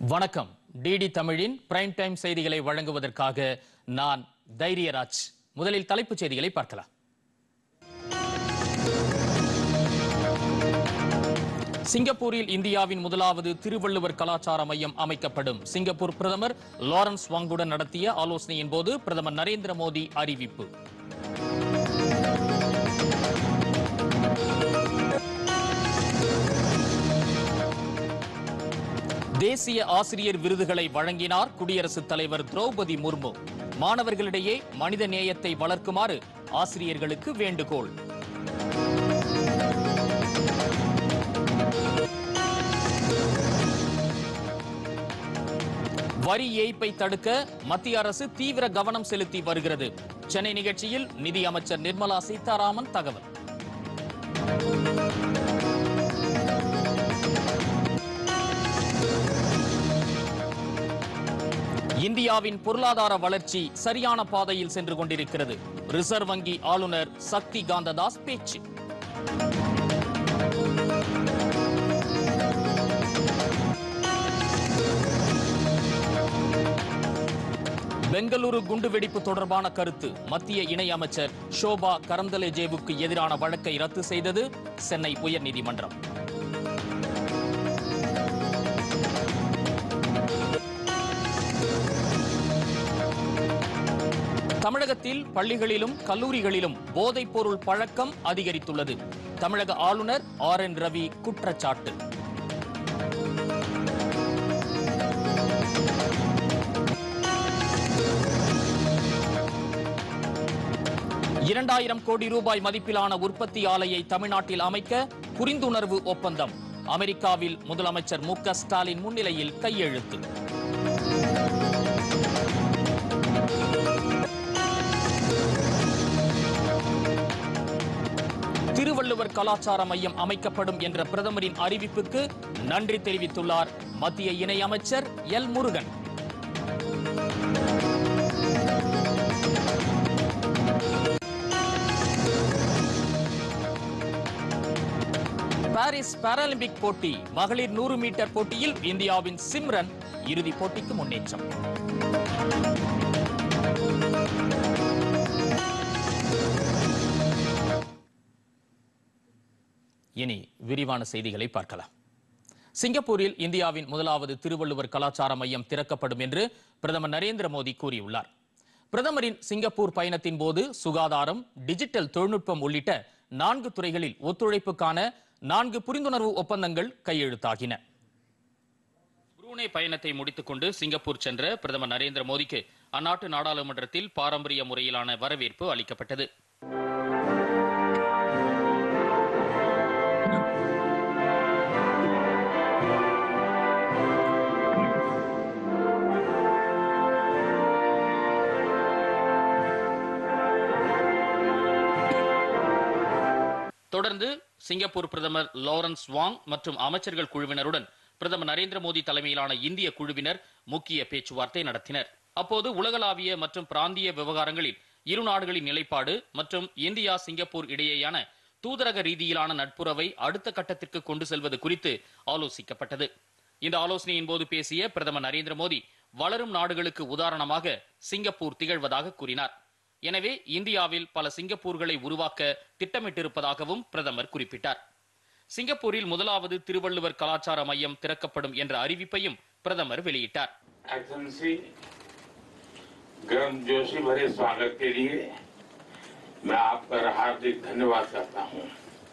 வணக்கம் டிடி தமிழின் prime time செய்திகளை வழங்குவதற்காக நான் தைரியராஜ் முதலில் தலைப்புச் செய்திகளை பார்க்கலாம் சிங்கப்பூரில் இந்தியாவின் முதலாவது திருவள்ளுவர் கலாச்சார மையம் அமைக்கப்படும் சிங்கப்பூர் பிரதமர் லாரன்ஸ் வாங்குடன் நடத்திய ஆலோசனையின் போது பிரதமர் நரேந்திர மோடி அறிவிப்பு தேசிய ஆசிரியர் விருதுகளை வழங்கினார் குடியரசுத் தலைவர் திரௌபதி முர்மு மாணவர்களிடையே மனித நேயத்தை வளர்க்குமாறு ஆசிரியர்களுக்கு வேண்டுகோள் வரி ஏய்ப்பை தடுக்க மத்திய அரசு தீவிர கவனம் செலுத்தி வருகிறது சென்னை நிகழ்ச்சியில் நிதி அமைச்சர் நிர்மலா சீதாராமன் தகவல் இந்தியாவின் பொருளாதார வளர்ச்சி சரியான பாதையில் சென்று கொண்டிருக்கிறது ரிசர்வ் வங்கி ஆளுநர் சக்தி காந்ததாஸ் பேச்சு பெங்களூரு குண்டுவெடிப்பு தொடர்பான கருத்து மத்திய இணை அமைச்சர் ஷோபா கரந்தலேஜேவுக்கு எதிரான வழக்கை ரத்து செய்தது சென்னை உயர்நீதிமன்றம் தமிழகத்தில் பள்ளிகளிலும் கல்லூரிகளிலும் போதைப் பொருள் பழக்கம் அதிகரித்துள்ளது தமிழக ஆளுநர் ஆர் என் ரவி குற்றச்சாட்டு இரண்டாயிரம் கோடி ரூபாய் மதிப்பிலான உற்பத்தி ஆலையை தமிழ்நாட்டில் அமைக்க புரிந்துணர்வு ஒப்பந்தம் அமெரிக்காவில் முதலமைச்சர் மு க ஸ்டாலின் முன்னிலையில் கையெழுத்து திருவள்ளுவர் கலாச்சார மையம் அமைக்கப்படும் என்ற பிரதமரின் அறிவிப்புக்கு நன்றி தெரிவித்துள்ளார் மத்திய இணையமைச்சர் எல் முருகன் பாரிஸ் பாராலிம்பிக் போட்டி மகளிர் நூறு மீட்டர் போட்டியில் இந்தியாவின் சிம்ரன் இறுதிப் போட்டிக்கு முன்னேற்றம் இனி விரிவான செய்திகளை பார்க்கலாம் சிங்கப்பூரில் இந்தியாவின் முதலாவது திருவள்ளுவர் கலாச்சார மையம் திறக்கப்படும் என்று பிரதமர் நரேந்திர மோடி கூறியுள்ளார் பிரதமரின் சிங்கப்பூர் பயணத்தின் போது சுகாதாரம் டிஜிட்டல் தொழில்நுட்பம் உள்ளிட்ட நான்கு துறைகளில் ஒத்துழைப்புக்கான நான்கு புரிந்துணர்வு ஒப்பந்தங்கள் கையெழுத்தாகின புரூனே பயணத்தை முடித்துக் கொண்டு சிங்கப்பூர் சென்ற பிரதமர் நரேந்திர மோடிக்கு அந்நாட்டு நாடாளுமன்றத்தில் பாரம்பரிய முறையிலான வரவேற்பு அளிக்கப்பட்டது தொடர்ந்து சிங்கப்பூர் பிரதமர் லாரன்ஸ் வாங் மற்றும் அமைச்சர்கள் குழுவினருடன் பிரதமர் நரேந்திர மோடி தலைமையிலான இந்திய குழுவினர் முக்கிய பேச்சுவார்த்தை நடத்தினர் அப்போது உலகளாவிய மற்றும் பிராந்திய விவகாரங்களில் இரு நாடுகளின் நிலைப்பாடு மற்றும் இந்தியா சிங்கப்பூர் இடையேயான தூதரக ரீதியிலான நட்புறவை அடுத்த கட்டத்திற்கு கொண்டு செல்வது குறித்து ஆலோசிக்கப்பட்டது இந்த ஆலோசனையின் போது பேசிய பிரதமர் நரேந்திர மோடி வளரும் நாடுகளுக்கு உதாரணமாக சிங்கப்பூர் திகழ்வதாக கூறினார் எனவே இந்தியாவில் பல சிங்கப்பூர்களை உருவாக்க திட்டமிட்டிருப்பதாகவும் பிரதமர் குறிப்பிட்டார் சிங்கப்பூரில் முதலாவது திருவள்ளுவர் கலாச்சார மையம் திறக்கப்படும் என்ற அறிவிப்பையும் பிரதமர் வெளியிட்டார் एक्सेलेंसी गर्म जोशी भरे स्वागत के लिए मैं आपका हार्दिक धन्यवाद करता हूं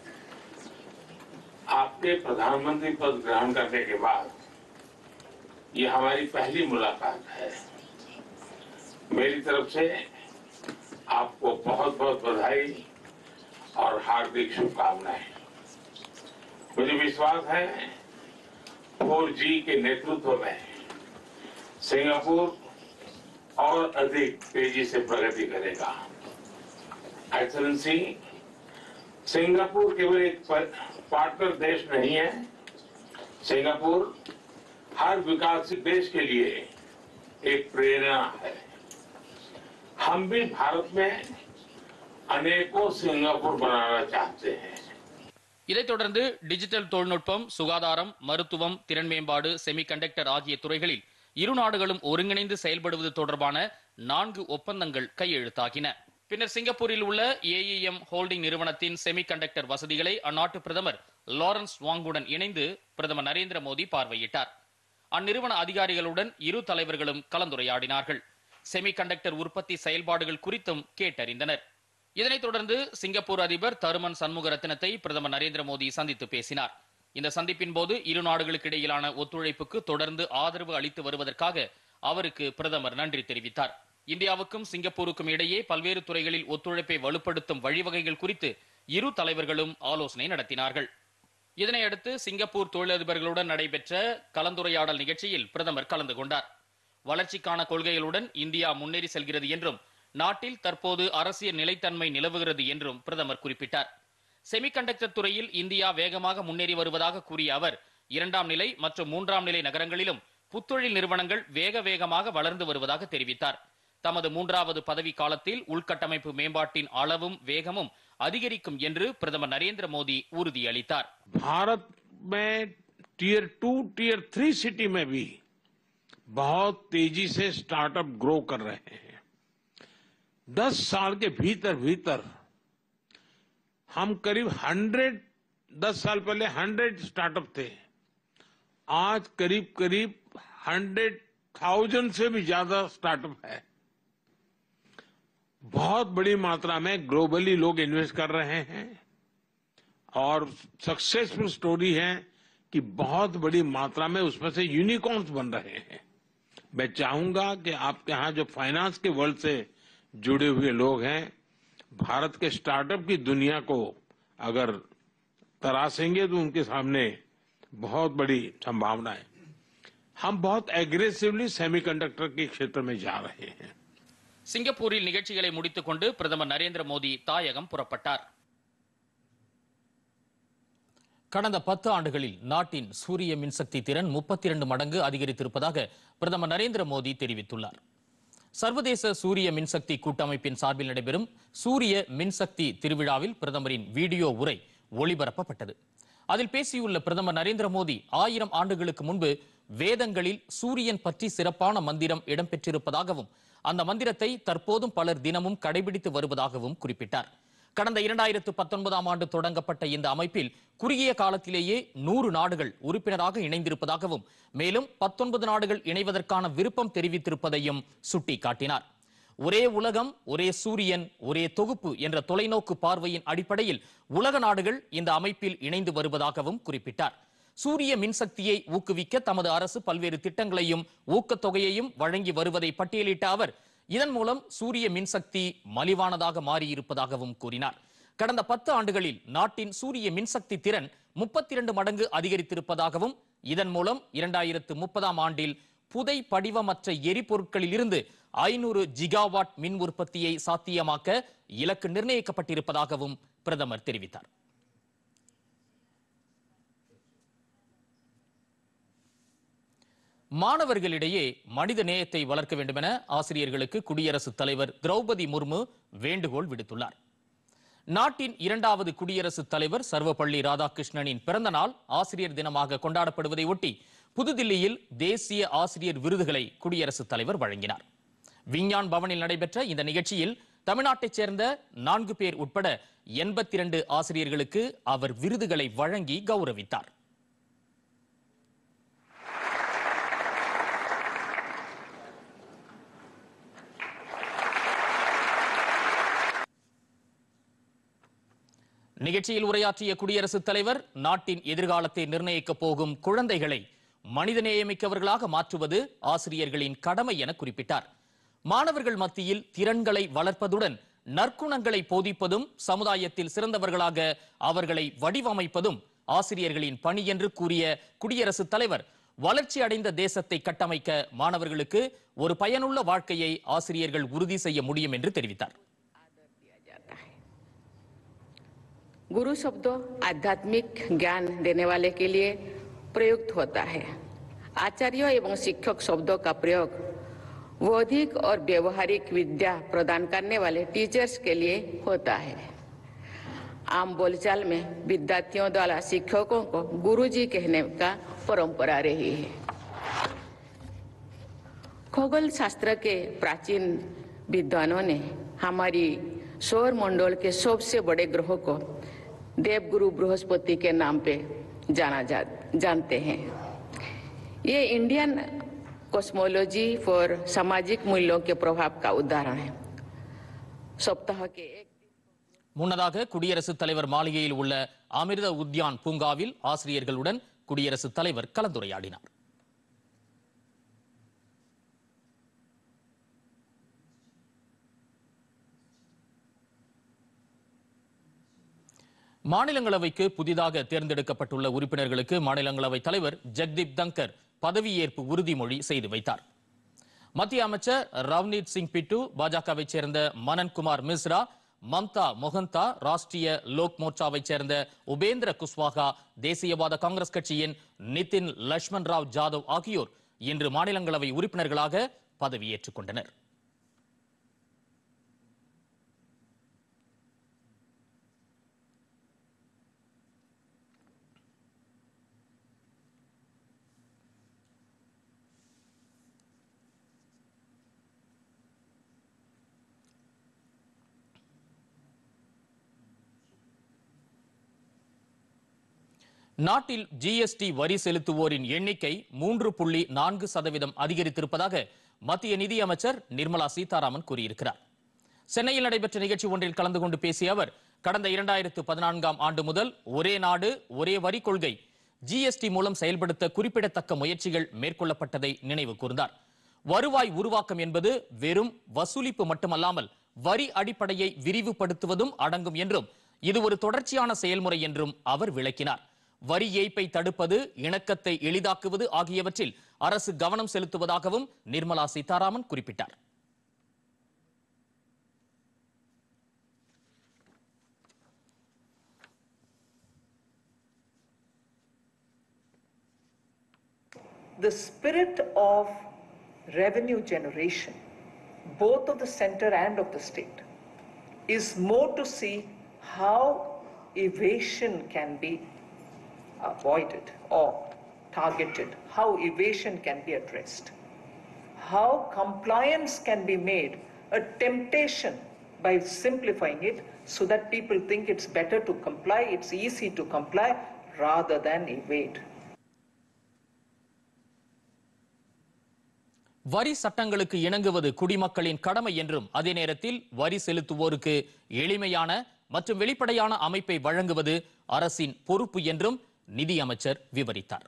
आपके प्रधानमंत्री पद ग्रहण करने के बाद ये हमारी पहली मुलाकात है मेरी तरफ से आपको बहुत बहुत बधाई और हार्दिक शुभकामनाएं मुझे विश्वास है 4G के नेतृत्व में सिंगापुर और अधिक तेजी से प्रगति करेगा एक्सलेंसी सिंगापुर केवल एक पार्टनर देश नहीं है सिंगापुर हर विकासशील देश के लिए एक प्रेरणा है हम भी भारत में अनेकों सिंगापुर बनाना चाहते हैं இதைத் தொடர்ந்து டிஜிட்டல் தொழில்நுட்பம் சுகாதாரம் மருத்துவம் திறன் மேம்பாடு செமிகண்டக்டர் ஆகிய துறைகளில் இரு நாடுகளும் ஒருங்கிணைந்து செயல்படுவது தொடர்பான நான்கு ஒப்பந்தங்கள் கையெழுத்தாகின பின்னர் சிங்கப்பூரில் உள்ள ஏஇஎம் ஹோல்டிங் நிறுவனத்தின் செமிகண்டக்டர் வசதிகளை அந்நாட்டு பிரதமர் லாரன்ஸ் வாங்குடன் இணைந்து பிரதமர் நரேந்திர மோடி பார்வையிட்டார் அந்நிறுவன அதிகாரிகளுடன் இரு தலைவர்களும் கலந்துரையாடினார்கள் செமிகண்டக்டர் உற்பத்தி செயல்பாடுகள் குறித்தும் கேட்டறிந்தனர் இதனைத் தொடர்ந்து சிங்கப்பூர் அதிபர் தருமன் சண்முகரத்னத்தை பிரதமர் நரேந்திர மோடி சந்தித்து பேசினார் இந்த சந்திப்பின் போது இரு நாடுகளுக்கு இடையிலான ஒத்துழைப்புக்கு தொடர்ந்து ஆதரவு அளித்து வருவதற்காக அவருக்கு பிரதமர் நன்றி தெரிவித்தார் இந்தியாவுக்கும் சிங்கப்பூருக்கும் இடையே பல்வேறு துறைகளில் ஒத்துழைப்பை வலுப்படுத்தும் வழிவகைகள் குறித்து இரு தலைவர்களும் ஆலோசனை நடத்தினார்கள் இதனையடுத்து சிங்கப்பூர் தொழிலதிபர்களுடன் நடைபெற்ற கலந்துரையாடல் நிகழ்ச்சியில் பிரதமர் கலந்து கொண்டார் வளர்ச்சிக்கான கொள்கைகளுடன் இந்தியா முன்னேறி செல்கிறது என்றும் நாட்டில் தற்போது அரசியல் நிலைத்தன்மை நிலவுகிறது என்றும் பிரதமர் குறிப்பிட்டார் செமிகண்டக்டர் துறையில் இந்தியா வேகமாக முன்னேறி வருவதாக கூறிய அவர் இரண்டாம் நிலை மற்றும் மூன்றாம் நிலை நகரங்களிலும் புத்தொழில் நிறுவனங்கள் வேக வேகமாக வளர்ந்து வருவதாக தெரிவித்தார் தமது மூன்றாவது பதவி காலத்தில் உள்கட்டமைப்பு மேம்பாட்டின் அளவும் வேகமும் அதிகரிக்கும் என்று பிரதமர் நரேந்திர மோடி உறுதியளித்தார் भारत में tier two tier three city में भी बहुत तेजी से स्टार्टअप ग्रो कर रहे हैं दस साल के भीतर भीतर हम करीब हंड्रेड दस साल पहले हंड्रेड स्टार्टअप थे आज करीब करीब हंड्रेड थाउजेंड से भी ज्यादा स्टार्टअप है बहुत बड़ी मात्रा में ग्लोबली लोग इन्वेस्ट कर रहे हैं और सक्सेसफुल स्टोरी है कि बहुत बड़ी मात्रा में उसमें से यूनिकॉर्न्स बन रहे हैं मैं चाहूंगा कि आपके यहां जो फाइनेंस के वर्ल्ड से जुड़े हुए लोग हैं भारत के स्टार्टअप की दुनिया को अगर तरासेंगे तो उनके सामने बहुत बड़ी संभावना है हम बहुत एग्रेसिवली सेमीकंडक्टर के क्षेत्र में जा रहे हैं சிங்கப்பூரில் நிகழ்ச்சிகளை முடித்துக் கொண்டு பிரதமர் நரேந்திர மோடி தாயகம் புறப்பட்டார் கடந்த பத்து ஆண்டுகளில் நாட்டின் சூரிய மின்சக்தி திறன் முப்பத்தி இரண்டு மடங்கு அதிகரித்திருப்பதாக பிரதமர் நரேந்திர மோடி தெரிவித்துள்ளார் சர்வதேச சூரிய மின்சக்தி கூட்டமைப்பின் சார்பில் நடைபெறும் சூரிய மின்சக்தி திருவிழாவில் பிரதமரின் வீடியோ உரை ஒளிபரப்பப்பட்டது அதில் பேசியுள்ள பிரதமர் நரேந்திர மோடி ஆயிரம் ஆண்டுகளுக்கு முன்பு வேதங்களில் சூரியன் பற்றி சிறப்பான மந்திரம் இடம்பெற்றிருப்பதாகவும் அந்த மந்திரத்தை தற்போதும் பலர் தினமும் கடைபிடித்து வருவதாகவும் குறிப்பிட்டார் கடந்த இரண்டாயிரத்து பத்தொன்பதாம் ஆண்டு தொடங்கப்பட்ட இந்த அமைப்பில் குறுகிய காலத்திலேயே நூறு நாடுகள் உறுப்பினராக இணைந்திருப்பதாகவும் மேலும் பத்தொன்பது நாடுகள் இணைவதற்கான விருப்பம் தெரிவித்திருப்பதையும் சுட்டிக்காட்டினார் ஒரே உலகம் ஒரே சூரியன் ஒரே தொகுப்பு என்ற தொலைநோக்கு பார்வையின் அடிப்படையில் உலக நாடுகள் இந்த அமைப்பில் இணைந்து வருவதாகவும் குறிப்பிட்டார் சூரிய மின்சக்தியை ஊக்குவிக்க தமது அரசு பல்வேறு திட்டங்களையும் ஊக்கத்தொகையையும் வழங்கி வருவதை பட்டியலிட்ட அவர் இதன் மூலம் சூரிய மின்சக்தி மலிவானதாக மாறியிருப்பதாகவும் கூறினார் கடந்த பத்து ஆண்டுகளில் நாட்டின் சூரிய மின்சக்தி திறன் முப்பத்தி இரண்டு மடங்கு அதிகரித்திருப்பதாகவும் இதன் மூலம் இரண்டாயிரத்து முப்பதாம் ஆண்டில் புதை படிவமற்ற எரிபொருட்களில் இருந்து ஐநூறு ஜிகாவாட் மின் உற்பத்தியை சாத்தியமாக்க இலக்கு நிர்ணயிக்கப்பட்டிருப்பதாகவும் பிரதமர் தெரிவித்தார் மாணவர்களிடையே மனித நேயத்தை வளர்க்க வேண்டும் என ஆசிரியர்களுக்கு குடியரசுத் தலைவர் திரௌபதி முர்மு வேண்டுகோள் விடுத்துள்ளார் நாட்டின் இரண்டாவது குடியரசுத் தலைவர் சர்வப்பள்ளி ராதாகிருஷ்ணனின் பிறந்த நாள் ஆசிரியர் தினமாக கொண்டாடப்படுவதை ஒட்டி புதுதில்லியில் தேசிய ஆசிரியர் விருதுகளை குடியரசுத் தலைவர் வழங்கினார் விஞ்ஞான் பவனில் நடைபெற்ற இந்த நிகழ்ச்சியில் தமிழ்நாட்டைச் சேர்ந்த நான்கு பேர் உட்பட எண்பத்தி இரண்டு ஆசிரியர்களுக்கு அவர் விருதுகளை வழங்கி கௌரவித்தார் நிகழ்ச்சியில் உரையாற்றிய குடியரசுத் தலைவர் நாட்டின் எதிர்காலத்தை நிர்ணயிக்கப் போகும் குழந்தைகளை மனிதநேயமிக்கவர்களாக மாற்றுவது ஆசிரியர்களின் கடமை என குறிப்பிட்டார் மாணவர்கள் மத்தியில் திறன்களை வளர்ப்பதுடன் நற்குணங்களை போதிப்பதும் சமுதாயத்தில் சிறந்தவர்களாக அவர்களை வடிவமைப்பதும் ஆசிரியர்களின் பணி என்று கூறிய குடியரசுத் தலைவர் வளர்ச்சி அடைந்த தேசத்தை கட்டமைக்க மாணவர்களுக்கு ஒரு பயனுள்ள வாழ்க்கையை ஆசிரியர்கள் உறுதி செய்ய முடியும் என்று தெரிவித்தார் गुरु शब्द आध्यात्मिक ज्ञान देने वाले के लिए प्रयुक्त होता है आचार्य एवं शिक्षक शब्दों का प्रयोग बौद्धिक और व्यवहारिक विद्या प्रदान करने वाले टीचर्स के लिए होता है आम बोलचाल में विद्यार्थियों द्वारा शिक्षकों को गुरुजी कहने का परंपरा रही है खगोल शास्त्र के प्राचीन विद्वानों ने हमारी सौर मंडल के सबसे बड़े ग्रहों को देवगुरु बृहस्पति के नाम पे जाना जा जानते हैं ये इंडियन कॉस्मोलॉजी फॉर सामाजिक मूल्यों के प्रभाव का उदाहरण है सप्ताह के एक முன்னதாக குடியரசுத் தலைவர் மாளிகையில் உள்ள அமிர்த உத்யான் பூங்காவில் ஆசிரியர்களுடன் குடியரசுத் தலைவர் கலந்துரையாடினார் மாநிலங்களவைக்கு புதிதாக தேர்ந்தெடுக்கப்பட்டுள்ள உறுப்பினர்களுக்கு மாநிலங்களவை தலைவர் ஜெக்தீப் தங்கர் பதவியேற்பு உறுதிமொழி செய்து வைத்தார் மத்திய அமைச்சர் ரவ்னீத் சிங் பிட்டு பாஜகவைச் சேர்ந்த மனன் குமார் மிஸ்ரா மம்தா மொஹந்தா ராஷ்டிரிய லோக் மோர்ச்சாவைச் சேர்ந்த உபேந்திர குஷ்வாகா தேசியவாத காங்கிரஸ் கட்சியின் நிதின் லட்சுமண் ராவ் ஜாதவ் ஆகியோர் இன்று மாநிலங்களவை உறுப்பினர்களாக பதவியேற்றுக் கொண்டனர் நாட்டில் ஜிஎஸ்டி வரி செலுத்துவோரின் எண்ணிக்கை மூன்று புள்ளி நான்கு சதவீதம் அதிகரித்திருப்பதாக மத்திய நிதியமைச்சர் நிர்மலா சீதாராமன் கூறியிருக்கிறார் சென்னையில் நடைபெற்ற நிகழ்ச்சி ஒன்றில் கலந்து கொண்டு பேசிய அவர் கடந்த இரண்டாயிரத்து பதினான்காம் ஆண்டு முதல் ஒரே நாடு ஒரே வரி கொள்கை ஜிஎஸ்டி மூலம் செயல்படுத்த குறிப்பிடத்தக்க முயற்சிகள் மேற்கொள்ளப்பட்டதை நினைவு கூர்ந்தார் வருவாய் உருவாக்கம் என்பது வெறும் வசூலிப்பு மட்டுமல்லாமல் வரி அடிப்படையை விரிவுபடுத்துவதும் அடங்கும் என்றும் இது ஒரு தொடர்ச்சியான செயல்முறை என்றும் அவர் விளக்கினார் வரி ஏய்ப்பை தடுப்பது இணக்கத்தை எளிதாக்குவது ஆகியவற்றில் அரசு கவனம் செலுத்துவதாகவும் நிர்மலா சீதாராமன் குறிப்பிட்டார் the spirit of revenue generation, both of the center and of the state, is more to see how evasion can be avoided or targeted, how evasion can be addressed, how compliance can be made a temptation by simplifying it so that people think it's better to comply, it's easy to comply rather than evade. வரி சட்டங்களுக்கு இணங்குவது குடிமக்களின் கடமை என்றும் அதே நேரத்தில் வரி செலுத்துவோருக்கு எளிமையான மற்றும் வெளிப்படையான அமைப்பை வழங்குவது அரசின் பொறுப்பு என்றும் நிதியமைச்சர் விவரித்தார்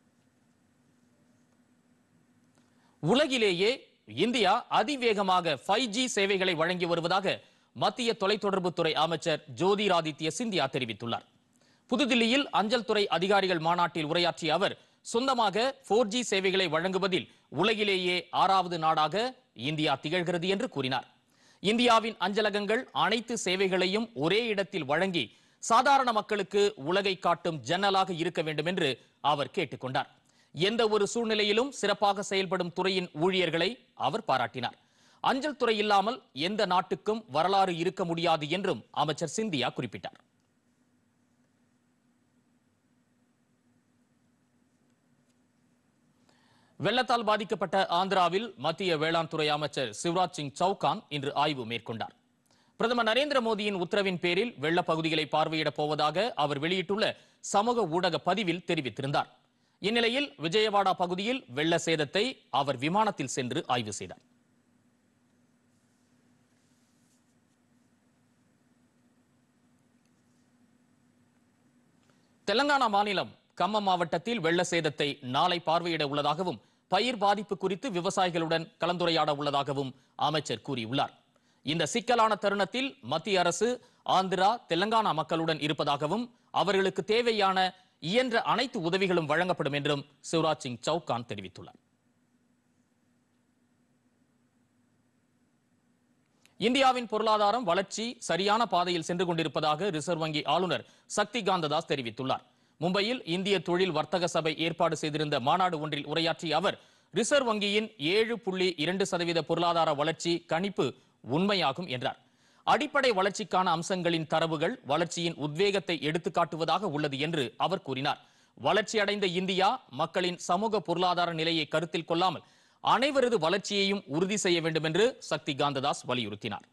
உலகிலேயே இந்தியா அதிவேகமாக ஃபைவ் ஜி சேவைகளை வழங்கி வருவதாக மத்திய தொலைத்தொடர்புத்துறை அமைச்சர் ஜோதிராதித்ய சிந்தியா தெரிவித்துள்ளார் புதுதில்லியில் அஞ்சல் துறை அதிகாரிகள் மாநாட்டில் உரையாற்றிய அவர் சொந்தமாக போர் ஜி சேவைகளை வழங்குவதில் உலகிலேயே ஆறாவது நாடாக இந்தியா திகழ்கிறது என்று கூறினார் இந்தியாவின் அஞ்சலகங்கள் அனைத்து சேவைகளையும் ஒரே இடத்தில் வழங்கி சாதாரண மக்களுக்கு உலகை காட்டும் ஜன்னலாக இருக்க வேண்டும் என்று அவர் கேட்டுக்கொண்டார் எந்த ஒரு சூழ்நிலையிலும் சிறப்பாக செயல்படும் துறையின் ஊழியர்களை அவர் பாராட்டினார் அஞ்சல் துறை இல்லாமல் எந்த நாட்டுக்கும் வரலாறு இருக்க முடியாது என்றும் அமைச்சர் சிந்தியா குறிப்பிட்டார் வெள்ளத்தால் பாதிக்கப்பட்ட ஆந்திராவில் மத்திய வேளாண் துறை அமைச்சர் சிவராஜ் சிங் சௌகான் இன்று ஆய்வு மேற்கொண்டார் பிரதமர் நரேந்திர மோடியின் உத்தரவின் பேரில் வெள்ள பகுதிகளை பார்வையிடப் போவதாக அவர் வெளியிட்டுள்ள சமூக ஊடக பதிவில் தெரிவித்திருந்தார் இந்நிலையில் விஜயவாடா பகுதியில் வெள்ள சேதத்தை அவர் விமானத்தில் சென்று ஆய்வு செய்தார் தெலங்கானா மாநிலம் கம்மம் மாவட்டத்தில் வெள்ள சேதத்தை நாளை பார்வையிட உள்ளதாகவும் பயிர் பாதிப்பு குறித்து விவசாயிகளுடன் கலந்துரையாட உள்ளதாகவும் அமைச்சர் கூறியுள்ளார் இந்த சிக்கலான தருணத்தில் மத்திய அரசு ஆந்திரா தெலங்கானா மக்களுடன் இருப்பதாகவும் அவர்களுக்கு தேவையான இயன்ற அனைத்து உதவிகளும் வழங்கப்படும் என்றும் சிவராஜ் சிங் சௌகான் தெரிவித்துள்ளார் இந்தியாவின் பொருளாதாரம் வளர்ச்சி சரியான பாதையில் சென்று கொண்டிருப்பதாக ரிசர்வ் வங்கி ஆளுநர் சக்தி காந்ததாஸ் தெரிவித்துள்ளார் மும்பையில் இந்திய தொழில் வர்த்தக சபை ஏற்பாடு செய்திருந்த மாநாடு ஒன்றில் உரையாற்றிய அவர் ரிசர்வ் வங்கியின் ஏழு புள்ளி இரண்டு சதவீத பொருளாதார வளர்ச்சி கணிப்பு உண்மையாகும் என்றார் அடிப்படை வளர்ச்சிக்கான அம்சங்களின் தரவுகள் வளர்ச்சியின் உத்வேகத்தை எடுத்துக்காட்டுவதாக உள்ளது என்று அவர் கூறினார் வளர்ச்சியடைந்த இந்தியா மக்களின் சமூக பொருளாதார நிலையை கருத்தில் கொள்ளாமல் அனைவரது வளர்ச்சியையும் உறுதி செய்ய வேண்டும் என்று சக்தி காந்ததாஸ் வலியுறுத்தினார்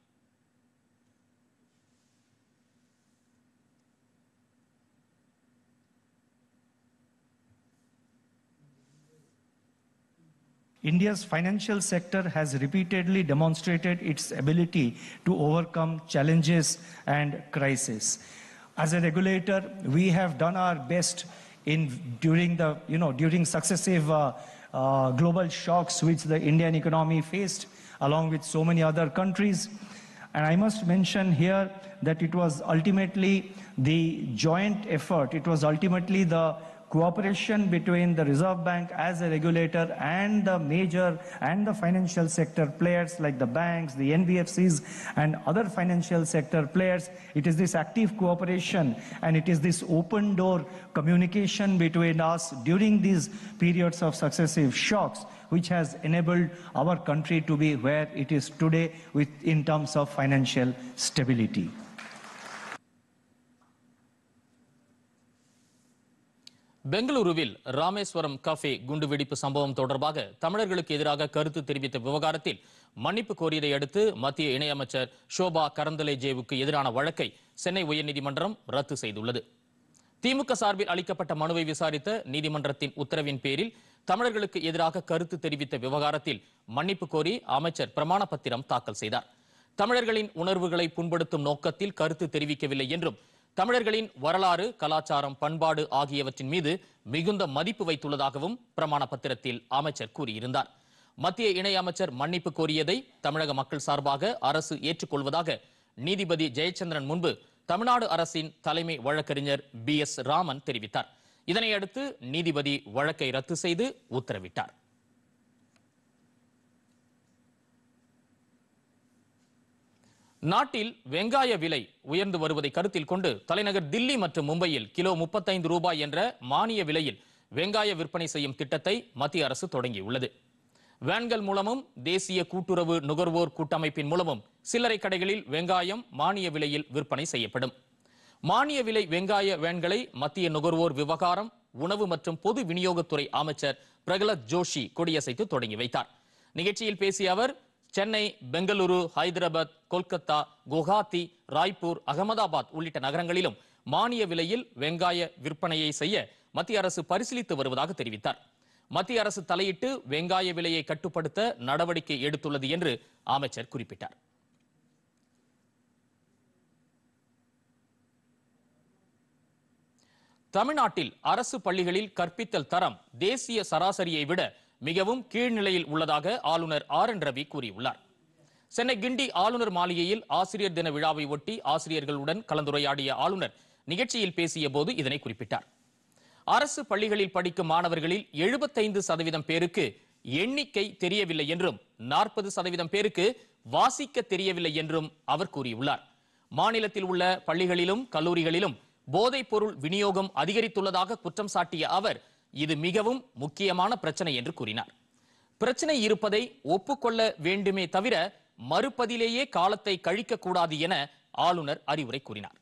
India's financial sector has repeatedly demonstrated its ability to overcome challenges and crises. As a regulator, we have done our best in during the you know during successive uh, uh, global shocks which the Indian economy faced, along with so many other countries. And I must mention here that it was ultimately the joint effort, it was ultimately the cooperation between the Reserve Bank as a regulator and the major and the financial sector players like the banks, the NBFCs, and other financial sector players. It is this active cooperation and it is this open door communication between us during these periods of successive shocks which has enabled our country to be where it is today with, in terms of financial stability. பெங்களூருவில் Rameswaram cafe குண்டுவெடிப்பு சம்பவம் தொடர்பாக தமிழர்களுக்கு எதிராக கருத்து தெரிவித்த விவகாரத்தில் மன்னிப்பு கோரியதை அடுத்து மத்திய இணையமைச்சர் ஷோபா கரந்தலேஜேவுக்கு எதிரான வழக்கை சென்னை உயர்நீதிமன்றம் ரத்து செய்துள்ளது திமுக சார்பில் அளிக்கப்பட்ட மனுவை விசாரித்த நீதிமன்றத்தின் உத்தரவின் பேரில் தமிழர்களுக்கு எதிராக கருத்து தெரிவித்த விவகாரத்தில் மன்னிப்பு கோரி அமைச்சர் பிரமாண பத்திரம் தாக்கல் செய்தார் தமிழர்களின் உணர்வுகளை புண்படுத்தும் நோக்கத்தில் கருத்து தெரிவிக்கவில்லை என்றும் தமிழர்களின் வரலாறு கலாச்சாரம் பண்பாடு ஆகியவற்றின் மீது மிகுந்த மதிப்பு வைத்துள்ளதாகவும் பிரமாண பத்திரத்தில் அமைச்சர் கூறியிருந்தார் மத்திய இணை அமைச்சர் மன்னிப்பு கோரியதை தமிழக மக்கள் சார்பாக அரசு ஏற்றுக்கொள்வதாக நீதிபதி ஜெயச்சந்திரன் முன்பு தமிழ்நாடு அரசின் தலைமை வழக்கறிஞர் பி எஸ் ராமன் தெரிவித்தார் இதனையடுத்து நீதிபதி வழக்கை ரத்து செய்து உத்தரவிட்டார் நாட்டில் வெங்காய விலை உயர்ந்து வருவதை கருத்தில் கொண்டு தலைநகர் தில்லி மற்றும் மும்பையில் கிலோ முப்பத்தைந்து ரூபாய் என்ற மானிய விலையில் வெங்காய விற்பனை செய்யும் திட்டத்தை மத்திய அரசு தொடங்கியுள்ளது வேன்கள் மூலமும் தேசிய கூட்டுறவு நுகர்வோர் கூட்டமைப்பின் மூலமும் சில்லறை கடைகளில் வெங்காயம் மானிய விலையில் விற்பனை செய்யப்படும் மானிய விலை வெங்காய வேன்களை மத்திய நுகர்வோர் விவகாரம் உணவு மற்றும் பொது விநியோகத்துறை அமைச்சர் பிரகலத் ஜோஷி கொடியசைத்து தொடங்கி வைத்தார் நிகழ்ச்சியில் பேசிய அவர் சென்னை பெங்களூரு ஹைதராபாத் கொல்கத்தா குவஹாத்தி ராய்ப்பூர் அகமதாபாத் உள்ளிட்ட நகரங்களிலும் மானிய விலையில் வெங்காய விற்பனையை செய்ய மத்திய அரசு பரிசீலித்து வருவதாக தெரிவித்தார் மத்திய அரசு தலையிட்டு வெங்காய விலையை கட்டுப்படுத்த நடவடிக்கை எடுத்துள்ளது என்று அமைச்சர் குறிப்பிட்டார் தமிழ்நாட்டில் அரசு பள்ளிகளில் கற்பித்தல் தரம் தேசிய சராசரியை விட மிகவும் கீழ்நிலையில் உள்ளதாக ஆளுநர் ஆர் என் ரவி கூறியுள்ளார் சென்னை கிண்டி ஆளுநர் மாளிகையில் ஆசிரியர் தின விழாவை ஒட்டி ஆசிரியர்களுடன் கலந்துரையாடிய ஆளுநர் நிகழ்ச்சியில் பேசிய போது இதனை குறிப்பிட்டார் அரசு பள்ளிகளில் படிக்கும் மாணவர்களில் எழுபத்தைந்து சதவீதம் பேருக்கு எண்ணிக்கை தெரியவில்லை என்றும் நாற்பது சதவீதம் பேருக்கு வாசிக்க தெரியவில்லை என்றும் அவர் கூறியுள்ளார் மாநிலத்தில் உள்ள பள்ளிகளிலும் கல்லூரிகளிலும் போதைப் பொருள் விநியோகம் அதிகரித்துள்ளதாக குற்றம் சாட்டிய அவர் இது மிகவும் முக்கியமான பிரச்சனை என்று கூறினார் பிரச்சனை இருப்பதை ஒப்புக்கொள்ள வேண்டுமே தவிர மறுப்பதிலேயே காலத்தை கழிக்க கூடாது என ஆளுநர் அறிவுரை கூறினார்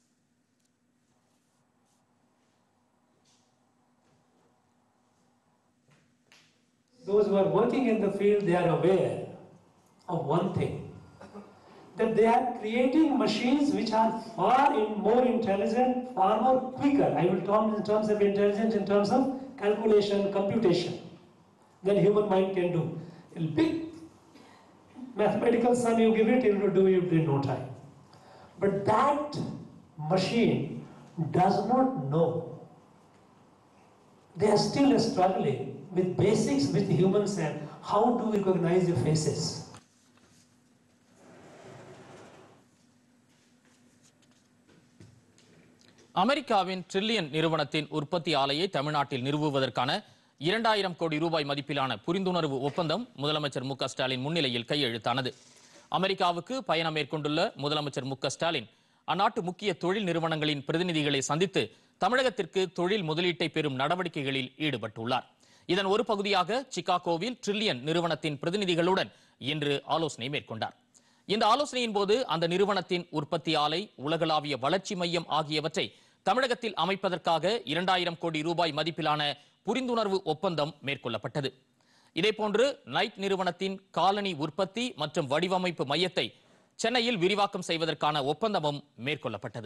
those who are working in the field, they are aware of one thing that they are creating machines which are far in more intelligent, far more quicker. I will talk in terms of intelligence, in terms of calculation, computation, than human mind can do. A big mathematical sum you give it, it will do it in no time. But that machine does not know they are still struggling with basics with humans and how to recognize the faces. அமெரிக்காவின் trillion நிறுவனத்தின் உற்பத்தி ஆலையை தமிழ்நாட்டில் நிறுவுவதற்கான இரண்டாயிரம் கோடி ரூபாய் மதிப்பிலான புரிந்துணர்வு ஒப்பந்தம் முதலமைச்சர் மு க ஸ்டாலின் முன்னிலையில் கையெழுத்தானது அமெரிக்காவுக்கு பயணம் மேற்கொண்டுள்ள முதலமைச்சர் மு க ஸ்டாலின் அந்நாட்டு முக்கிய தொழில் நிறுவனங்களின் பிரதிநிதிகளை சந்தித்து தமிழகத்திற்கு தொழில் முதலீட்டை பெறும் நடவடிக்கைகளில் ஈடுபட்டுள்ளார் இதன் ஒரு பகுதியாக சிகாகோவில் ட்ரில்லியன் நிறுவனத்தின் பிரதிநிதிகளுடன் இன்று ஆலோசனை மேற்கொண்டார் இந்த ஆலோசனையின் போது அந்த நிறுவனத்தின் உற்பத்தி ஆலை உலகளாவிய வளர்ச்சி மையம் ஆகியவற்றை தமிழகத்தில் அமைப்பதற்காக இரண்டாயிரம் கோடி ரூபாய் மதிப்பிலான புரிந்துணர்வு ஒப்பந்தம் மேற்கொள்ளப்பட்டது இதேபோன்று நைட் நிறுவனத்தின் காலனி உற்பத்தி மற்றும் வடிவமைப்பு மையத்தை சென்னையில் விரிவாக்கம் செய்வதற்கான ஒப்பந்தமும் மேற்கொள்ளப்பட்டது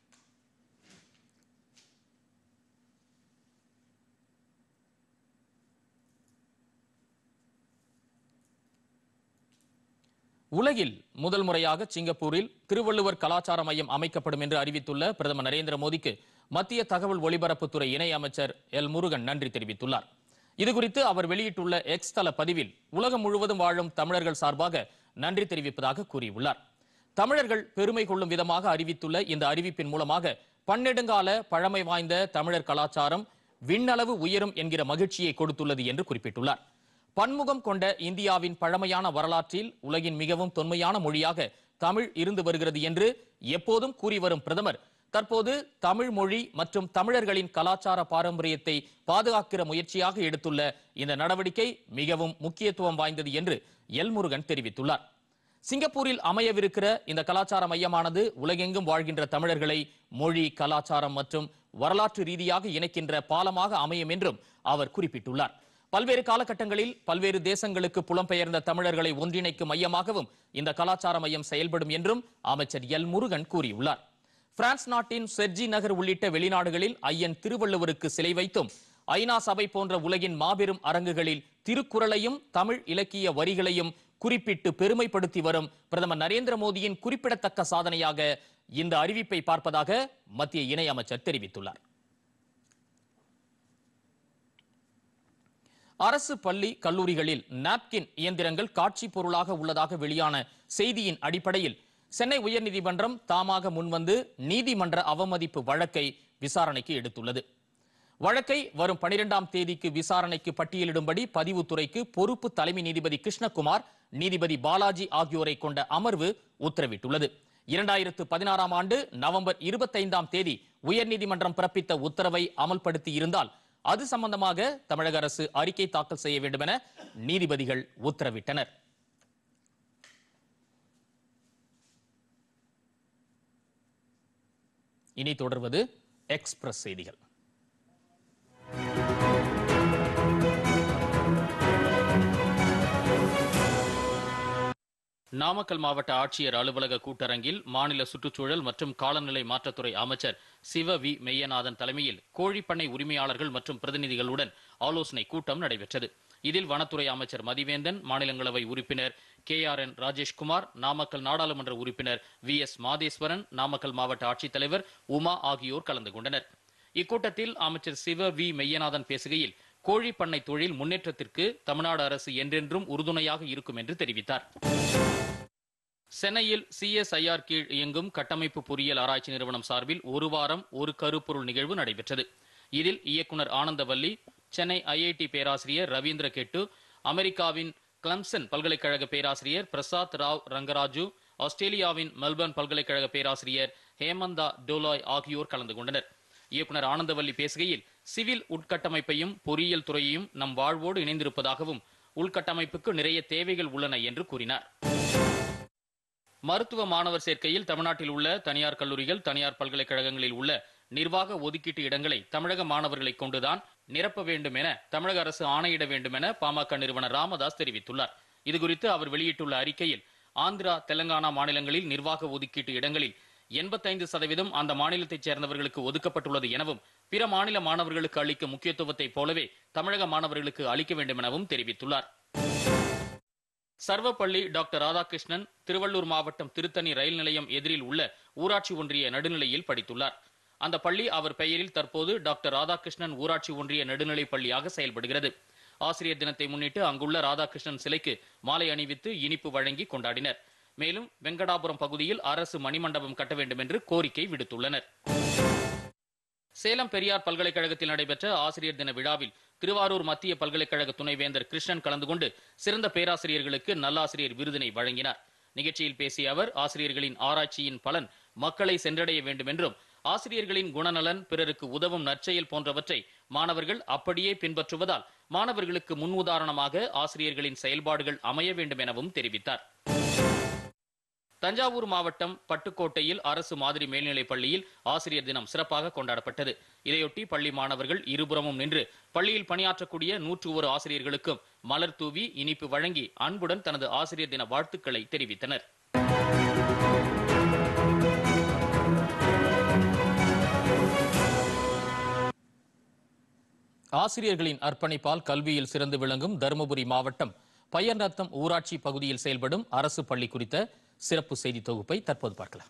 உலகில் முதல் முறையாக சிங்கப்பூரில் திருவள்ளுவர் கலாச்சார மையம் அமைக்கப்படும் என்று அறிவித்துள்ள பிரதமர் நரேந்திர மோடிக்கு மத்திய தகவல் ஒலிபரப்புத்துறை இணை அமைச்சர் எல் முருகன் நன்றி தெரிவித்துள்ளார் இதுகுறித்து அவர் வெளியிட்டுள்ள எக்ஸ் தள பதிவில் உலகம் முழுவதும் வாழும் தமிழர்கள் சார்பாக நன்றி தெரிவிப்பதாக கூறியுள்ளார் தமிழர்கள் பெருமை கொள்ளும் விதமாக அறிவித்துள்ள இந்த அறிவிப்பின் மூலமாக பன்னெடுங்கால பழமை வாய்ந்த தமிழர் கலாச்சாரம் விண்ணளவு உயரும் என்கிற மகிழ்ச்சியை கொடுத்துள்ளது என்று குறிப்பிட்டுள்ளார் பன்முகம் கொண்ட இந்தியாவின் பழமையான வரலாற்றில் உலகின் மிகவும் தொன்மையான மொழியாக தமிழ் இருந்து வருகிறது என்று எப்போதும் கூறி வரும் பிரதமர் தற்போது தமிழ் மொழி மற்றும் தமிழர்களின் கலாச்சார பாரம்பரியத்தை பாதுகாக்கிற முயற்சியாக எடுத்துள்ள இந்த நடவடிக்கை மிகவும் முக்கியத்துவம் வாய்ந்தது என்று எல் முருகன் தெரிவித்துள்ளார் சிங்கப்பூரில் அமையவிருக்கிற இந்த கலாச்சார மையமானது உலகெங்கும் வாழ்கின்ற தமிழர்களை மொழி கலாச்சாரம் மற்றும் வரலாற்று ரீதியாக இணைக்கின்ற பாலமாக அமையும் என்றும் அவர் குறிப்பிட்டுள்ளார் பல்வேறு காலகட்டங்களில் பல்வேறு தேசங்களுக்கு புலம்பெயர்ந்த தமிழர்களை ஒன்றிணைக்கும் மையமாகவும் இந்த கலாச்சார மையம் செயல்படும் என்றும் அமைச்சர் எல் முருகன் கூறியுள்ளார் பிரான்ஸ் நாட்டின் செர்ஜி நகர் உள்ளிட்ட வெளிநாடுகளில் ஐயன் திருவள்ளுவருக்கு சிலை வைத்தும் ஐநா சபை போன்ற உலகின் மாபெரும் அரங்குகளில் திருக்குறளையும் தமிழ் இலக்கிய வரிகளையும் குறிப்பிட்டு பெருமைப்படுத்தி வரும் பிரதமர் நரேந்திர மோடியின் குறிப்பிடத்தக்க சாதனையாக இந்த அறிவிப்பை பார்ப்பதாக மத்திய இணையமைச்சர் தெரிவித்துள்ளார் அரசு பள்ளி கல்லூரிகளில் நாப்கின் இயந்திரங்கள் காட்சி பொருளாக உள்ளதாக வெளியான செய்தியின் அடிப்படையில் சென்னை உயர்நீதிமன்றம் தாமாக முன்வந்து நீதிமன்ற அவமதிப்பு வழக்கை விசாரணைக்கு எடுத்துள்ளது வழக்கை வரும் பனிரெண்டாம் தேதிக்கு விசாரணைக்கு பட்டியலிடும்படி பதிவுத்துறைக்கு பொறுப்பு தலைமை நீதிபதி கிருஷ்ணகுமார் நீதிபதி பாலாஜி ஆகியோரை கொண்ட அமர்வு உத்தரவிட்டுள்ளது இரண்டாயிரத்து பதினாறாம் ஆண்டு நவம்பர் இருபத்தைந்தாம் தேதி உயர்நீதிமன்றம் பிறப்பித்த உத்தரவை அமல்படுத்தி இருந்தால் அது சம்பந்தமாக தமிழக அரசு அறிக்கை தாக்கல் செய்ய வேண்டும் என நீதிபதிகள் உத்தரவிட்டனர் இனி தொடர்வது எக்ஸ்பிரஸ் செய்திகள் நாமக்கல் மாவட்ட ஆட்சியர் அலுவலக கூட்டரங்கில் மாநில சுற்றுச்சூழல் மற்றும் காலநிலை மாற்றத்துறை அமைச்சர் சிவ வி மெய்யநாதன் தலைமையில் கோழிப்பண்ணை உரிமையாளர்கள் மற்றும் பிரதிநிதிகளுடன் ஆலோசனை கூட்டம் நடைபெற்றது இதில் வனத்துறை அமைச்சர் மதிவேந்தன் மாநிலங்களவை உறுப்பினர் K R N Rajeshkumar Namakkal நாடாளுமன்ற உறுப்பினர் வி எஸ் மாதேஸ்வரன் நாமக்கல் மாவட்ட ஆட்சித்தலைவர் உமா ஆகியோர் கலந்து கொண்டனர் இக்கூட்டத்தில் அமைச்சர் சிவ வி மெய்யநாதன் பேசுகையில் கோழி பண்ணை தொழில் முன்னேற்றத்திற்கு தமிழ்நாடு அரசு என்றென்றும் உறுதுணையாக இருக்கும் என்று தெரிவித்தார் சென்னையில் சிஎஸ்ஐஆர் கீழ் இயங்கும் கட்டமைப்பு பொறியியல் ஆராய்ச்சி நிறுவனம் சார்பில் ஒரு வாரம் ஒரு கருப்பொருள் நிகழ்வு நடைபெற்றது இதில் இயக்குனர் ஆனந்தவல்லி சென்னை ஐஐடி பேராசிரியர் ரவீந்திர கெட்டு அமெரிக்காவின் கிளம்சன் பல்கலைக்கழக பேராசிரியர் பிரசாத் ராவ் ரங்கராஜு ஆஸ்திரேலியாவின் மெல்பர்ன் பல்கலைக்கழக பேராசிரியர் ஹேமந்தா டோலாய் ஆகியோர் கலந்து கொண்டனர் இயக்குனர் ஆனந்தவல்லி பேசுகையில் சிவில் உட்கட்டமைப்பையும் பொறியியல் துறையையும் நம் வாழ்வோடு இணைந்திருப்பதாகவும் உள்கட்டமைப்புக்கு நிறைய தேவைகள் உள்ளன என்று கூறினார் மருத்துவ மாணவர் சேர்க்கையில் தமிழ்நாட்டில் உள்ள தனியார் கல்லூரிகள் தனியார் பல்கலைக்கழகங்களில் உள்ள நிர்வாக ஒதுக்கீட்டு இடங்களை தமிழக மாணவர்களை கொண்டுதான் நிரப்ப வேண்டும் என தமிழக அரசு ஆணையிட வேண்டும் என பாமக நிறுவனர் ராமதாஸ் தெரிவித்துள்ளார் இதுகுறித்து அவர் வெளியிட்டுள்ள அறிக்கையில் ஆந்திரா தெலங்கானா மாநிலங்களில் நிர்வாக ஒதுக்கீட்டு இடங்களில் எண்பத்தைந்து சதவீதம் அந்த மாநிலத்தைச் சேர்ந்தவர்களுக்கு ஒதுக்கப்பட்டுள்ளது எனவும் பிற மாநில மாணவர்களுக்கு அளிக்கும் முக்கியத்துவத்தைப் போலவே தமிழக மாணவர்களுக்கு அளிக்க வேண்டும் எனவும் தெரிவித்துள்ளார் சர்வப்பள்ளி டாக்டர் ராதாகிருஷ்ணன் திருவள்ளூர் மாவட்டம் திருத்தணி ரயில் நிலையம் எதிரில் உள்ள ஊராட்சி ஒன்றிய நடுநிலையில் படித்துள்ளார் அந்த பள்ளி அவர் பெயரில் தற்போது டாக்டர் ராதாகிருஷ்ணன் ஊராட்சி ஒன்றிய நடுநிலைப் பள்ளியாக செயல்படுகிறது ஆசிரியர் தினத்தை முன்னிட்டு அங்குள்ள ராதாகிருஷ்ணன் சிலைக்கு மாலை அணிவித்து இனிப்பு வழங்கி கொண்டாடினர் மேலும் வெங்கடாபுரம் பகுதியில் அரசு மணிமண்டபம் கட்ட வேண்டும் என்று கோரிக்கை விடுத்துள்ளனர் சேலம் பெரியார் பல்கலைக்கழகத்தில் நடைபெற்ற ஆசிரியர் தின விழாவில் திருவாரூர் மத்திய பல்கலைக்கழக துணைவேந்தர் கிருஷ்ணன் கலந்து கொண்டு சிறந்த பேராசிரியர்களுக்கு நல்லாசிரியர் விருதினை வழங்கினார் நிகழ்ச்சியில் பேசிய அவர் ஆசிரியர்களின் ஆராய்ச்சியின் பலன் மக்களை சென்றடைய வேண்டும் என்றும் ஆசிரியர்களின் குணநலன் பிறருக்கு உதவும் நற்செயல் போன்றவற்றை மாணவர்கள் அப்படியே பின்பற்றுவதால் மாணவர்களுக்கு முன் உதாரணமாக ஆசிரியர்களின் செயல்பாடுகள் அமைய வேண்டும் எனவும் தெரிவித்தார் தஞ்சாவூர் மாவட்டம் பட்டுக்கோட்டையில் அரசு மாதிரி மேல்நிலைப் பள்ளியில் ஆசிரியர் தினம் சிறப்பாக கொண்டாடப்பட்டது இதையொட்டி பள்ளி மாணவர்கள் இருபுறமும் நின்று பள்ளியில் பணியாற்றக்கூடிய நூற்று ஒரு ஆசிரியர்களுக்கும் மலர் தூவி இனிப்பு வழங்கி அன்புடன் தனது ஆசிரியர் தின வாழ்த்துக்களை தெரிவித்தனர் ஆசிரியர்களின் அர்ப்பணிப்பால் கல்வியில் சிறந்து விளங்கும் தருமபுரி மாவட்டம் பையநத்தம் ஊராட்சி பகுதியில் செயல்படும் அரசு பள்ளி குறித்த சிறப்பு செய்தி தொகுப்பை தற்போது பார்க்கலாம்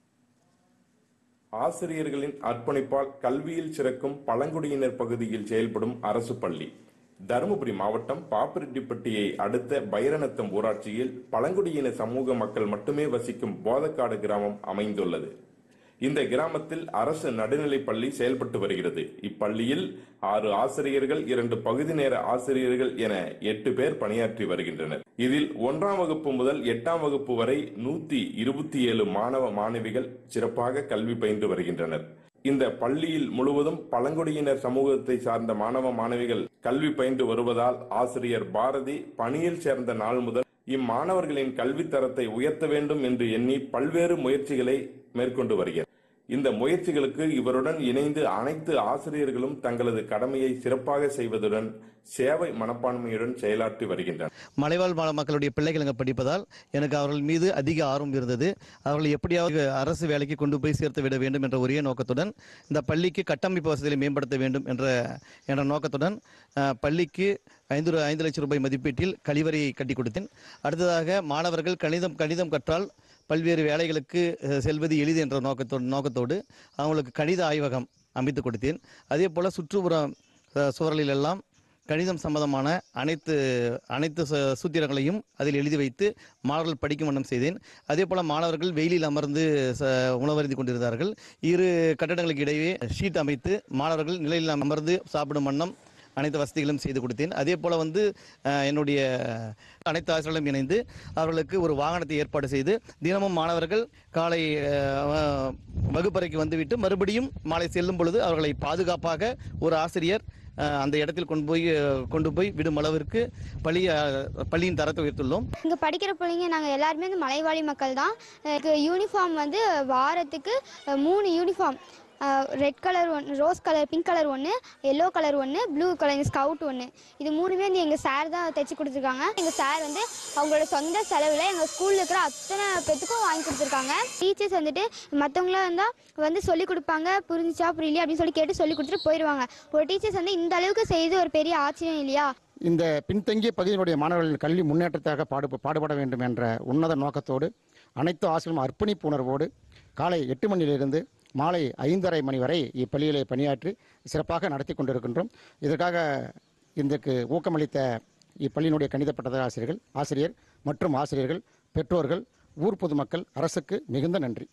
ஆசிரியர்களின் அர்ப்பணிப்பால் கல்வியில் சிறக்கும் பழங்குடியினர் பகுதியில் செயல்படும் அரசு பள்ளி தருமபுரி மாவட்டம் பாப்பிரெட்டிப்பட்டியை அடுத்த பைரநத்தம் ஊராட்சியில் பழங்குடியின சமூக மக்கள் மட்டுமே வசிக்கும் போதக்காடு கிராமம் அமைந்துள்ளது இந்த கிராமத்தில் அரசு நடுநிலைப் பள்ளி செயல்பட்டு வருகிறது இப்பள்ளியில் ஆறு ஆசிரியர்கள் இரண்டு பகுதி நேர ஆசிரியர்கள் என எட்டு பேர் பணியாற்றி வருகின்றனர் இதில் ஒன்றாம் வகுப்பு முதல் எட்டாம் வகுப்பு வரை நூத்தி இருபத்தி ஏழு மாணவ மாணவிகள் சிறப்பாக கல்வி பயின்று வருகின்றனர் இந்த பள்ளியில் முழுவதும் பழங்குடியினர் சமூகத்தை சார்ந்த மாணவ மாணவிகள் கல்வி பயின்று வருவதால் ஆசிரியர் பாரதி பணியில் சேர்ந்த நாள் முதல் இம்மாணவர்களின் கல்வித் தரத்தை உயர்த்த வேண்டும் என்று எண்ணி பல்வேறு முயற்சிகளை மேற்கொண்டு வருகிறார் இந்த முயற்சிகளுக்கு இவருடன் இணைந்து அனைத்து ஆசிரியர்களும் தங்களது கடமையை சிறப்பாக செய்வதுடன் சேவை மனப்பான்மையுடன் செயலாற்றி வருகின்றனர் மலைவாழ் ம- மக்களுடைய பிள்ளைகள் அங்கே படிப்பதால் எனக்கு அவர்கள் மீது அதிக ஆர்வம் இருந்தது அவர்களை எப்படியாவது அரசு வேலைக்கு கொண்டு போய் சேர்த்து விட வேண்டும் என்ற ஒரே நோக்கத்துடன் இந்த பள்ளிக்கு கட்டமைப்பு வசதிகளை மேம்படுத்த வேண்டும் என்ற என்ற நோக்கத்துடன் அஹ், பள்ளிக்கு ஐந்து ரு- ஐந்து லட்சம் ரூபாய் மதிப்பீட்டில் கழிவறையை கட்டி கொடுத்தேன் அடுத்ததாக மாணவர்கள் கணிதம் கணிதம் கற்றால் பல்வேறு வேலைகளுக்கு அஹ், செல்வது எளிது என்ற நோக்கத்தோடு நோக்கத்தோடு அவங்களுக்கு கணித ஆய்வகம் அமைத்து கொடுத்தேன் அதே போல் சுற்றுப்புற அஹ், சுவர்களில் எல்லாம் கணிதம் சம்பந்தமான அனைத்து அனைத்து ச- சூத்திரங்களையும் அதில் எழுதி வைத்து மாணவர்கள் படிக்கும் வண்ணம் செய்தேன் அதே போல் மாணவர்கள் வெயிலில் அமர்ந்து ச உணவருந்தி கொண்டிருந்தார்கள் இரு கட்டடங்களுக்கு இடையே ஷீட் அமைத்து மாணவர்கள் நிலையில் அமர்ந்து சாப்பிடும் வண்ணம் அனைத்து வசதிகளும் செய்து கொடுத்தேன் அதே போல் வந்து அஹ், என்னுடைய அனைத்து ஆசிரியர்களும் இணைந்து அவர்களுக்கு ஒரு வாகனத்தை ஏற்பாடு செய்து தினமும் மாணவர்கள் காலை அஹ், வகுப்பறைக்கு வந்துவிட்டு மறுபடியும் மாலை செல்லும் பொழுது அவர்களை பாதுகாப்பாக ஒரு ஆசிரியர் அஹ், அந்த இடத்தில் கொண்டு போய் கொண்டு போய் விடும் அளவிற்கு பள்ளி அஹ், பள்ளியின் தரத்தை உயர்த்துள்ளோம் இங்கே படிக்கிற பிள்ளைங்க நாங்கள் எல்லாருமே வந்து மலைவாழி மக்கள் தான் எனக்கு யூனிஃபார்ம் வந்து வாரத்துக்கு அஹ், மூணு யூனிஃபார்ம் ரெட் கலர் ஒன்று ரோஸ் கலர் பிங்க் கலர் ஒன்று எல்லோ கலர் ஒன்று ப்ளூ கலர் ஸ்கவுட் ஒன்று இது மூணுமே வந்து எங்கள் சார் தான் தைச்சி கொடுத்துருக்காங்க எங்கள் சார் வந்து அவங்களோட சொந்த செலவில் எங்கள் ஸ்கூலில் இருக்கிற அத்தனை பேத்துக்கும் வாங்கி கொடுத்துருக்காங்க டீச்சர்ஸ் வந்துட்டு மற்றவங்களாம் இருந்தால் வந்து சொல்லி கொடுப்பாங்க புரிஞ்சுச்சா புரியலையா அப்படின்னு சொல்லி கேட்டு சொல்லி கொடுத்துட்டு போயிடுவாங்க ஒரு டீச்சர்ஸ் வந்து இந்த அளவுக்கு செய்து ஒரு பெரிய ஆச்சரியம் இல்லையா இந்த பின்தங்கிய பகுதியினுடைய மாணவர்களின் கல்வி முன்னேற்றத்திற்காக பாடு பாடுபட வேண்டும் என்ற உன்னத நோக்கத்தோடு அனைத்து ஆசிரியரும் அர்ப்பணிப்பு உணர்வோடு காலை எட்டு மணியிலிருந்து மாலை ஐந்தரை மணி வரை இப்பள்ளியிலே பணியாற்றி சிறப்பாக நடத்தி கொண்டிருக்கின்றோம் இதற்காக இதற்கு ஊக்கமளித்த இப்பள்ளியினுடைய கணித பட்டதாரி ஆசிரியர்கள் ஆசிரியர் மற்றும் ஆசிரியர்கள் பெற்றோர்கள் ஊர் பொதுமக்கள் அரசுக்கு மிகுந்த நன்றி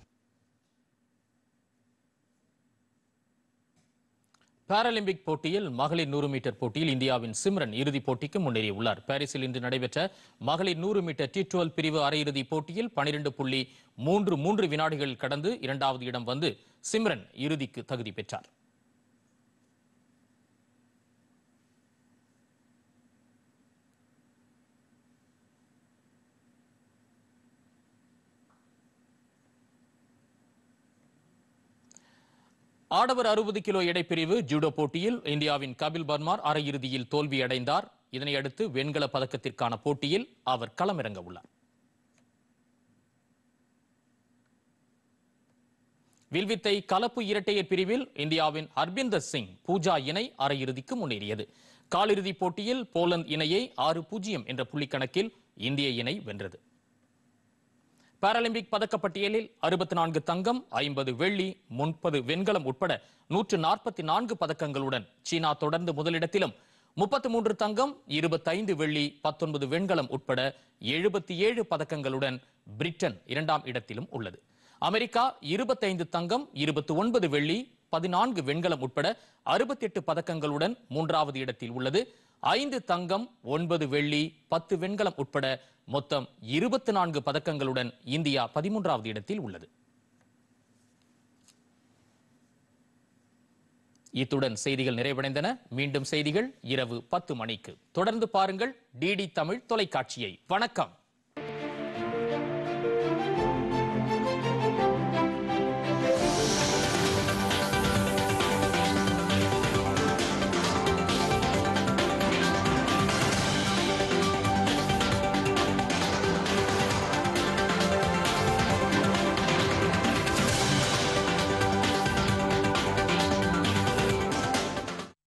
பாராலிம்பிக் போட்டியில் மகளிர் நூறு மீட்டர் போட்டியில் இந்தியாவின் சிம்ரன் இறுதிப் போட்டிக்கு முன்னேறியுள்ளார் பாரிஸில் இன்று நடைபெற்ற மகளிர் நூறு மீட்டர் டி டுவெல் பிரிவு அரையிறுதிப் போட்டியில் பனிரெண்டு புள்ளி மூன்று மூன்று வினாடிகள் கடந்து இரண்டாவது இடம் வந்து சிம்ரன் இறுதிக்கு தகுதி பெற்றார் ஆடவர் அறுபது கிலோ எடைப்பிரிவு ஜூடோ போட்டியில் இந்தியாவின் கபில் பர்மார் அரையிறுதியில் தோல்வியடைந்தார் இதனையடுத்து வெண்கல பதக்கத்திற்கான போட்டியில் அவர் களமிறங்க உள்ளார் வில்வித்தை கலப்பு இரட்டையர் பிரிவில் இந்தியாவின் ஹர்பிந்தர் சிங் பூஜா இணை அரையிறுதிக்கு முன்னேறியது காலிறுதிப் போட்டியில் போலந்து இணையை ஆறு பூஜ்ஜியம் என்ற புள்ளிக்கணக்கில் இந்திய இணை வென்றது பாராலிம்பிக் பதக்கப்பட்டியலில் அறுபத்தி நான்கு தங்கம் ஐம்பது வெள்ளி முப்பது வெண்கலம் உட்பட நூற்று நாற்பத்தி நான்கு பதக்கங்களுடன் சீனா தொடர்ந்து முதலிடத்திலும் முப்பத்தி மூன்று தங்கம் இருபத்தைந்து வெள்ளி பத்தொன்பது வெண்கலம் உட்பட எழுபத்தி ஏழு பதக்கங்களுடன் பிரிட்டன் இரண்டாம் இடத்திலும் உள்ளது அமெரிக்கா இருபத்தைந்து தங்கம் இருபத்தி ஒன்பது வெள்ளி பதினான்கு வெண்கலம் உட்பட அறுபத்தி எட்டு பதக்கங்களுடன் மூன்றாவது இடத்தில் உள்ளது ஐந்து தங்கம் ஒன்பது வெள்ளி பத்து வெண்கலம் உட்பட மொத்தம் இருபத்தி நான்கு பதக்கங்களுடன் இந்தியா பதிமூன்றாவது இடத்தில் உள்ளது இத்துடன் செய்திகள் நிறைவடைந்தன மீண்டும் செய்திகள் இரவு பத்து மணிக்கு தொடர்ந்து பாருங்கள் டிடி தமிழ் தொலைக்காட்சியை வணக்கம்